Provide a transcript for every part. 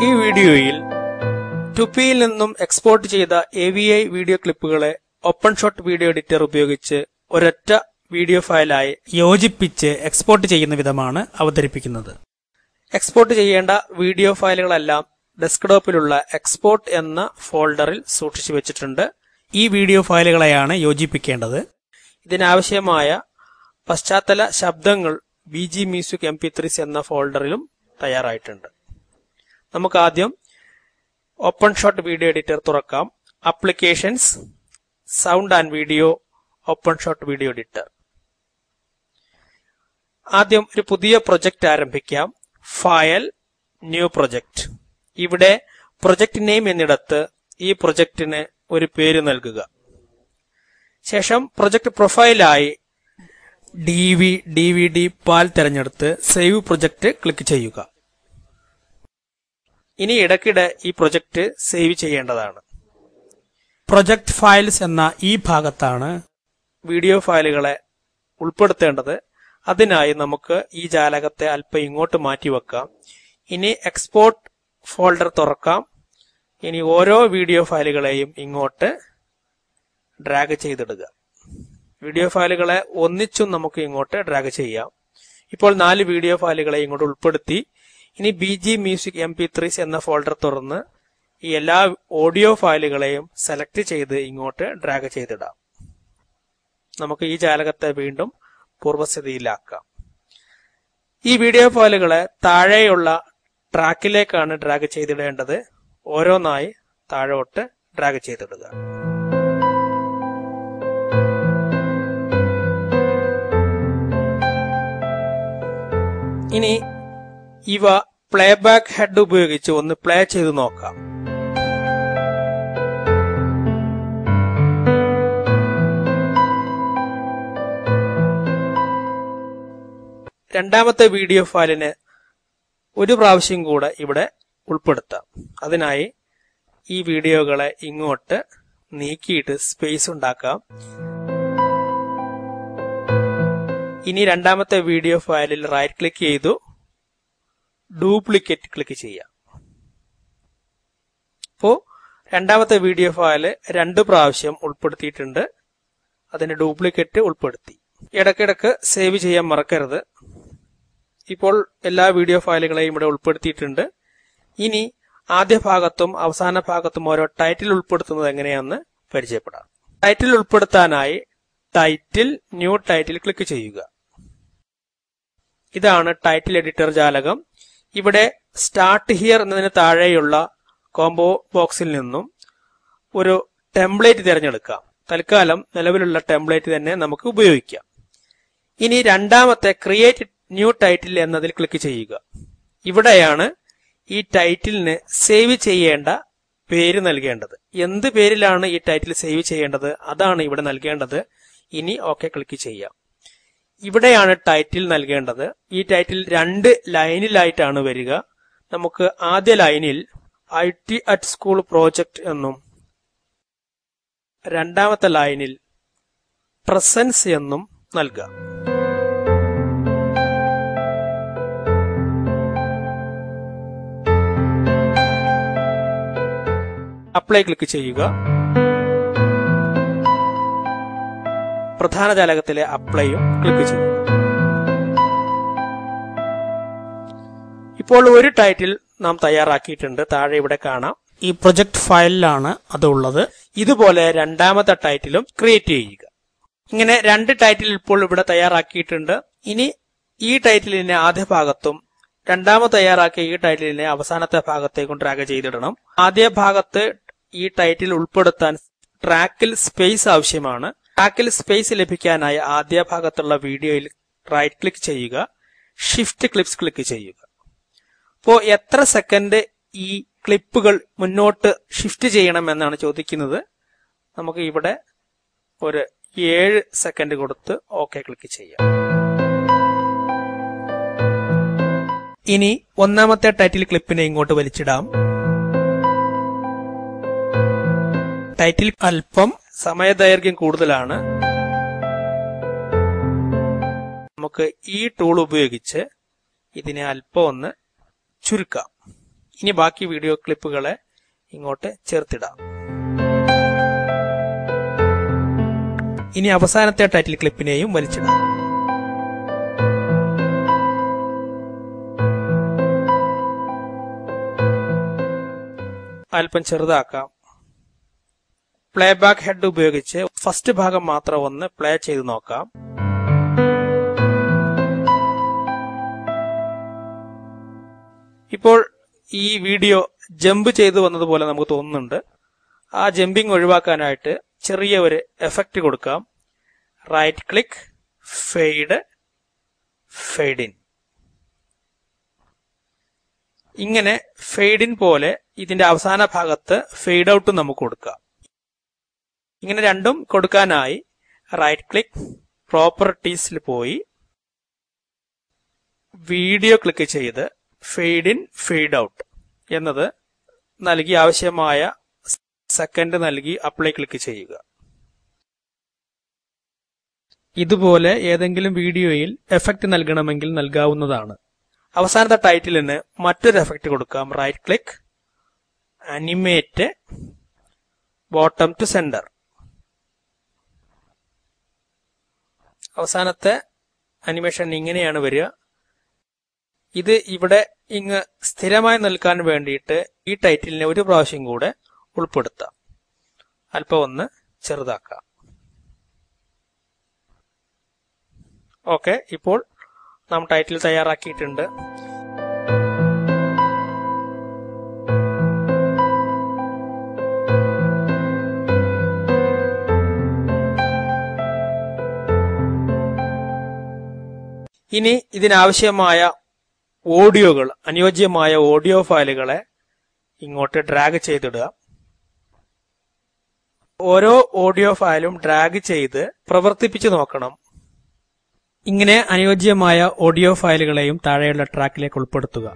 ഈ വീഡിയോയിൽ ടുപ്പിയിൽ നിന്നും എക്സ്പോർട്ട് ചെയ്ത എ വി ഐ വീഡിയോ ക്ലിപ്പുകളെ ഓപ്പൺ ഷോട്ട് വീഡിയോ എഡിറ്റർ ഉപയോഗിച്ച് ഒരൊറ്റ വീഡിയോ ഫയലായി യോജിപ്പിച്ച് എക്സ്പോർട്ട് ചെയ്യുന്ന വിധമാണ് അവതരിപ്പിക്കുന്നത് എക്സ്പോർട്ട് ചെയ്യേണ്ട വീഡിയോ ഫയലുകളെല്ലാം ഡെസ്ക്ടോപ്പിലുള്ള എക്സ്പോർട്ട് എന്ന ഫോൾഡറിൽ സൂക്ഷിച്ചു വെച്ചിട്ടുണ്ട് ഈ വീഡിയോ ഫയലുകളെയാണ് യോജിപ്പിക്കേണ്ടത് ഇതിനാവശ്യമായ പശ്ചാത്തല ശബ്ദങ്ങൾ B G music M P threes എന്ന ഫോൾഡറിലും തയ്യാറായിട്ടുണ്ട് നമുക്ക് ആദ്യം ഓപ്പൺ ഷോട്ട് വീഡിയോ എഡിറ്റർ തുറക്കാം applications sound and video open shot video editor ആദ്യം ഒരു പുതിയ പ്രൊജക്റ്റ് ആരംഭിക്കാം ഫയൽ ന്യൂ പ്രൊജക്റ്റ് ഇവിടെ പ്രൊജക്ട് നെയിം എന്നിടത്ത് ഈ പ്രൊജക്റ്റിന് ഒരു പേര് നൽകുക ശേഷം പ്രൊജക്ട് പ്രൊഫൈലായി D V D V D PAL തിരഞ്ഞെടുത്ത് സേവ് പ്രൊജക്ട് ക്ലിക്ക് ചെയ്യുക ഇനി ഇടയ്ക്കിടെ ഈ പ്രൊജക്ട് സേവ് ചെയ്യേണ്ടതാണ് പ്രൊജക്ട് ഫയൽസ് എന്ന ഈ ഭാഗത്താണ് വീഡിയോ ഫയലുകളെ ഉൾപ്പെടുത്തേണ്ടത് അതിനായി നമുക്ക് ഈ ജാലകത്തെ അല്പം ഇങ്ങോട്ട് മാറ്റി വെക്കാം ഇനി എക്സ്പോർട്ട് ഫോൾഡർ തുറക്കാം ഇനി ഓരോ വീഡിയോ ഫയലുകളെയും ഇങ്ങോട്ട് ഡ്രാഗ് ചെയ്തിടുക വീഡിയോ ഫയലുകളെ ഒന്നിച്ചും നമുക്ക് ഇങ്ങോട്ട് ഡ്രാഗ് ചെയ്യാം ഇപ്പോൾ നാല് വീഡിയോ ഫയലുകളെ ഇങ്ങോട്ട് ഉൾപ്പെടുത്തി ഇനി B G music M P threes എന്ന ഫോൾഡർ തുറന്ന് ഈ എല്ലാ ഓഡിയോ ഫയലുകളെയും സെലക്ട് ചെയ്ത് ഇങ്ങോട്ട് ഡ്രാഗ് ചെയ്തിടാം നമുക്ക് ഈ ജാലകത്തെ വീണ്ടും പൂർവ്വസ്ഥിതിയിലാക്കാം ഈ വീഡിയോ ഫയലുകളെ താഴെയുള്ള ട്രാക്കിലേക്കാണ് ഡ്രാഗ് ചെയ്തിടേണ്ടത് ഓരോന്നായി താഴോട്ട് ഡ്രാഗ് ചെയ്തിടുക ഇനി ഇവ പ്ലേബാക്ക് ഹെഡ് ഉപയോഗിച്ച് ഒന്ന് പ്ലേ ചെയ്ത് നോക്കാം രണ്ടാമത്തെ വീഡിയോ ഫയലിന് ഒരു പ്രാവശ്യം കൂടെ ഇവിടെ ഉൾപ്പെടുത്താം അതിനായി ഈ വീഡിയോകളെ ഇങ്ങോട്ട് നീക്കിയിട്ട് സ്പേസ് ഉണ്ടാക്കാം ഇനി രണ്ടാമത്തെ വീഡിയോ ഫയലിൽ റൈറ്റ് ക്ലിക്ക് ചെയ്തു ഡ്യൂപ്ലിക്കേറ്റ് ക്ലിക്ക് ചെയ്യാം അപ്പോ രണ്ടാമത്തെ വീഡിയോ ഫയല് രണ്ട് പ്രാവശ്യം ഉൾപ്പെടുത്തിയിട്ടുണ്ട് അതിന്റെ ഡ്യൂപ്ലിക്കേറ്റ് ഉൾപ്പെടുത്തി ഇടയ്ക്കിടക്ക് സേവ് ചെയ്യാൻ മറക്കരുത് ഇപ്പോൾ എല്ലാ വീഡിയോ ഫയലുകളെയും ഇവിടെ ഉൾപ്പെടുത്തിയിട്ടുണ്ട് ഇനി ആദ്യ ഭാഗത്തും അവസാന ഭാഗത്തും ഓരോ ടൈറ്റിൽ ഉൾപ്പെടുത്തുന്നത് എങ്ങനെയാണെന്ന് പരിചയപ്പെടാം ടൈറ്റിൽ ഉൾപ്പെടുത്താനായി ടൈറ്റിൽ ന്യൂ ടൈറ്റിൽ ക്ലിക്ക് ചെയ്യുക ഇതാണ് ടൈറ്റിൽ എഡിറ്റർ ജാലകം ഇവിടെ സ്റ്റാർട്ട് ഹിയർ എന്നതിന് താഴെയുള്ള കോംബോ ബോക്സിൽ നിന്നും ഒരു ടെംപ്ലേറ്റ് തിരഞ്ഞെടുക്കാം തൽക്കാലം നിലവിലുള്ള ടെംപ്ലേറ്റ് തന്നെ നമുക്ക് ഉപയോഗിക്കാം ഇനി രണ്ടാമത്തെ ക്രിയേറ്റ് ന്യൂ ടൈറ്റിൽ എന്നതിൽ ക്ലിക്ക് ചെയ്യുക ഇവിടെയാണ് ഈ ടൈറ്റിലിന് സേവ് ചെയ്യേണ്ട പേര് നൽകേണ്ടത് എന്ത് പേരിലാണ് ഈ ടൈറ്റിൽ സേവ് ചെയ്യേണ്ടത് അതാണ് ഇവിടെ നൽകേണ്ടത് ഇനി ഓക്കെ ക്ലിക്ക് ചെയ്യാം ഇവിടെയാണ് ടൈറ്റിൽ നൽകേണ്ടത് ഈ ടൈറ്റിൽ രണ്ട് ലൈനിലായിട്ടാണ് വരിക നമുക്ക് ആദ്യ ലൈനിൽ I T at school project എന്നും രണ്ടാമത്തെ ലൈനിൽ പ്രസൻസ് എന്നും നൽകാം അപ്ലൈ ക്ലിക്ക് ചെയ്യുക പ്രധാന ജാലകത്തിലെ അപ്ലൈയും ക്ലിക്ക് ചെയ്യുക ഇപ്പോൾ ഒരു ടൈറ്റിൽ നാം തയ്യാറാക്കിയിട്ടുണ്ട് താഴെ ഇവിടെ കാണാം ഈ പ്രൊജക്ട് ഫയലിലാണ് അത് ഉള്ളത് ഇതുപോലെ രണ്ടാമത്തെ ടൈറ്റിലും ക്രിയേറ്റ് ചെയ്യുക ഇങ്ങനെ രണ്ട് ടൈറ്റിൽ ഇപ്പോൾ ഇവിടെ തയ്യാറാക്കിയിട്ടുണ്ട് ഇനി ഈ ടൈറ്റിലിനെ ആദ്യ ഭാഗത്തും രണ്ടാമത് തയ്യാറാക്കിയ ഈ ടൈറ്റിലിനെ അവസാനത്തെ ഭാഗത്തേക്കും ഡ്രാഗ് ചെയ്തിടണം ആദ്യ ഭാഗത്ത് ഈ ടൈറ്റിൽ ഉൾപ്പെടുത്താൻ ട്രാക്കിൽ സ്പേസ് ആവശ്യമാണ് ട്രാക്കിൽ സ്പേസ് ലഭിക്കാനായി ആദ്യ ഭാഗത്തുള്ള വീഡിയോയിൽ റൈറ്റ് ക്ലിക്ക് ചെയ്യുക ഷിഫ്റ്റ് ക്ലിപ്സ് ക്ലിക്ക് ചെയ്യുക അപ്പോ എത്ര സെക്കൻഡ് ഈ ക്ലിപ്പുകൾ മുന്നോട്ട് ഷിഫ്റ്റ് ചെയ്യണം എന്നാണ് ചോദിക്കുന്നത് നമുക്ക് ഇവിടെ ഒരു ഏഴ് സെക്കൻഡ് കൊടുത്ത് ഓക്കെ ക്ലിക്ക് ചെയ്യാം ഇനി ഒന്നാമത്തെ ടൈറ്റിൽ ക്ലിപ്പിനെ ഇങ്ങോട്ട് വലിച്ചിടാം ടൈറ്റിൽ അല്പം സമയദൈർഘ്യം കൂടുതലാണ് നമുക്ക് ഈ ടൂൾ ഉപയോഗിച്ച് ഇതിനെ അല്പം ഒന്ന് ചുരുക്കാം ഇനി ബാക്കി വീഡിയോ ക്ലിപ്പുകളെ ഇങ്ങോട്ട് ചേർത്തിടാം ഇനി അവസാനത്തെ ടൈറ്റിൽ ക്ലിപ്പിനെയും വലിച്ചിടാം അല്പം ചെറുതാക്കാം പ്ലേബാക്ക് ഹെഡ് ഉപയോഗിച്ച് ഫസ്റ്റ് ഭാഗം മാത്രം ഒന്ന് പ്ലേ ചെയ്ത് നോക്കാം ഇപ്പോൾ ഈ വീഡിയോ ജമ്പ് ചെയ്തു വന്നതുപോലെ നമുക്ക് തോന്നുന്നുണ്ട് ആ ജമ്പിങ് ഒഴിവാക്കാനായിട്ട് ചെറിയ ഒരു എഫക്റ്റ് കൊടുക്കാം right click fade fade in ഇങ്ങനെ ഫെയ്ഡ് ഇൻ പോലെ ഇതിന്റെ അവസാന ഭാഗത്ത് ഫെയ്ഡ് ഔട്ടും നമുക്ക് കൊടുക്കാം ഇങ്ങനെ രണ്ടും കൊടുക്കാനായി റൈറ്റ് ക്ലിക്ക് പ്രോപ്പർട്ടീസിൽ പോയി വീഡിയോ ക്ലിക്ക് ചെയ്ത് ഫെയ്ഡ് ഇൻ ഫെയ്ഡ് ഔട്ട് എന്നത് നൽകി ആവശ്യമായ സെക്കൻഡ് നൽകി അപ്ലൈ ക്ലിക്ക് ചെയ്യുക ഇതുപോലെ ഏതെങ്കിലും വീഡിയോയിൽ എഫക്റ്റ് നൽകണമെങ്കിൽ നൽകാവുന്നതാണ് അവസാനത്തെ ടൈറ്റിലിന് മറ്റൊരു എഫക്റ്റ് കൊടുക്കാം right click animate bottom to centre അവസാനത്തെ അനിമേഷൻ ഇങ്ങനെയാണ് വരിക ഇത് ഇവിടെ ഇങ്ങ് സ്ഥിരമായി നിൽക്കാൻ വേണ്ടിയിട്ട് ഈ ടൈറ്റിലിനെ ഒരു പ്രാവശ്യം കൂടെ ഉൾപ്പെടുത്താം അല്പം ഒന്ന് ചെറുതാക്കാം ഓക്കെ ഇപ്പോൾ നാം ടൈറ്റിൽ തയ്യാറാക്കിയിട്ടുണ്ട് ഇനി ഇതിനാവശ്യമായ ഓഡിയോകൾ അനുയോജ്യമായ ഓഡിയോ ഫയലുകളെ ഇങ്ങോട്ട് ഡ്രാഗ് ചെയ്തിടുക ഓരോ ഓഡിയോ ഫയലും ഡ്രാഗ് ചെയ്ത് പ്രവർത്തിപ്പിച്ചു നോക്കണം ഇങ്ങനെ അനുയോജ്യമായ ഓഡിയോ ഫയലുകളെയും താഴെയുള്ള ട്രാക്കിലേക്ക് ഉൾപ്പെടുത്തുക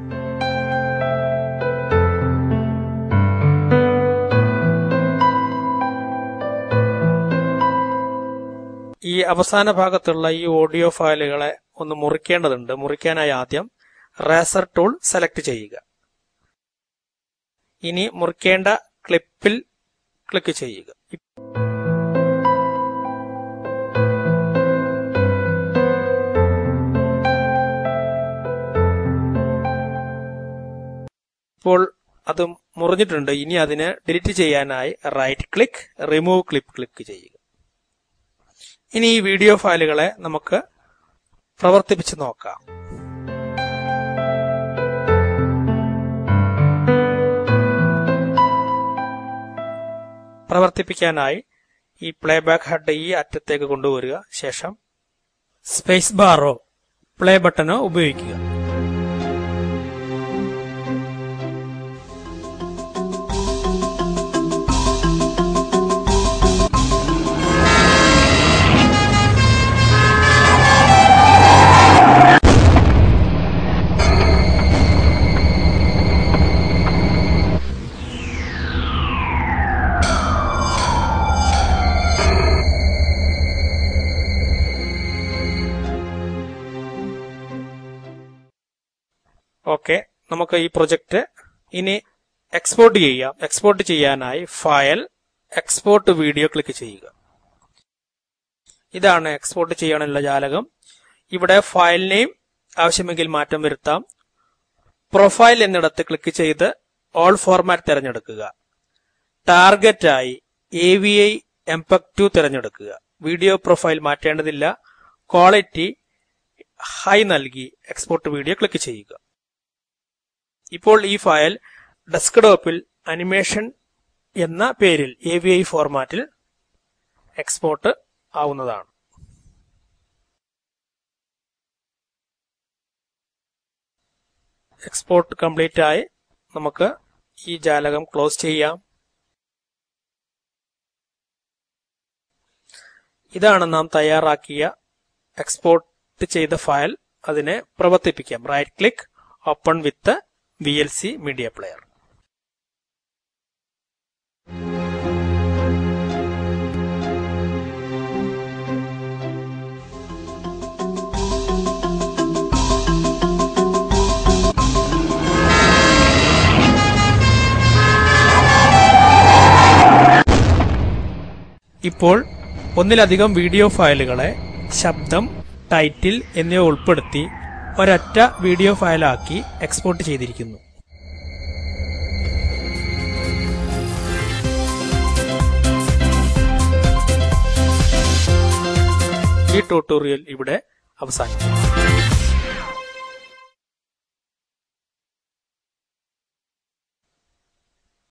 ഈ അവസാന ഭാഗത്തുള്ള ഈ ഓഡിയോ ഫയലുകളെ ഒന്ന് മുറിക്കേണ്ടതുണ്ട് മുറിക്കാനായി ആദ്യം റേസർ ടൂൾ സെലക്ട് ചെയ്യുക ഇനി മുറിക്കേണ്ട ക്ലിപ്പിൽ ക്ലിക്ക് ചെയ്യുക ഇപ്പോൾ അത് മുറിഞ്ഞിട്ടുണ്ട് ഇനി അതിന് ഡിലീറ്റ് ചെയ്യാനായി right click remove clip click ചെയ്യുക ഇനി ഈ വീഡിയോ ഫയലുകളെ നമുക്ക് പ്രവർത്തിപ്പിച്ച് നോക്കാം പ്രവർത്തിപ്പിക്കാനായി ഈ പ്ലേബാക്ക് ഹെഡ് ഈ അറ്റത്തേക്ക് കൊണ്ടുവരിക ശേഷം സ്പേസ് ബാറോ പ്ലേ ബട്ടണോ ഉപയോഗിക്കുക ഓക്കെ നമുക്ക് ഈ പ്രൊജക്ട് ഇനി എക്സ്പോർട്ട് ചെയ്യാം എക്സ്പോർട്ട് ചെയ്യാനായി ഫയൽ എക്സ്പോർട്ട് വീഡിയോ ക്ലിക്ക് ചെയ്യുക ഇതാണ് എക്സ്പോർട്ട് ചെയ്യാനുള്ള ജാലകം ഇവിടെ ഫയൽ നെയിം ആവശ്യമെങ്കിൽ മാറ്റം വരുത്താം പ്രൊഫൈൽ എന്നിടത്ത് ക്ലിക്ക് ചെയ്ത് ഓൾ ഫോർമാറ്റ് തിരഞ്ഞെടുക്കുക ടാർഗറ്റായി A V I MPEG two തിരഞ്ഞെടുക്കുക വീഡിയോ പ്രൊഫൈൽ മാറ്റേണ്ടതില്ല ക്വാളിറ്റി ഹൈ നൽകി എക്സ്പോർട്ട് വീഡിയോ ക്ലിക്ക് ചെയ്യുക ഇപ്പോൾ ഈ ഫയൽ ഡെസ്ക്ടോപ്പിൽ അനിമേഷൻ എന്ന പേരിൽ എ വി ഐ ഫോർമാറ്റിൽ എക്സ്പോർട്ട് ആവുന്നതാണ് എക്സ്പോർട്ട് കംപ്ലീറ്റ് ആയി നമുക്ക് ഈ ജാലകം ക്ലോസ് ചെയ്യാം ഇതാണ് നാം തയ്യാറാക്കിയ എക്സ്പോർട്ട് ചെയ്ത ഫയൽ അതിനെ പ്രവർത്തിപ്പിക്കാം right click open with V L C media player ഇപ്പോൾ ഒന്നിലധികം വീഡിയോ ഫയലുകളെ ശബ്ദം ടൈറ്റിൽ എന്നിവ ഉൾപ്പെടുത്തി ഒരൊറ്റ വീഡിയോ ഫയലാക്കി എക്സ്പോർട്ട് ചെയ്തിരിക്കുന്നു ഈ ട്യൂട്ടോറിയൽ ഇവിടെ അവസാനിക്കും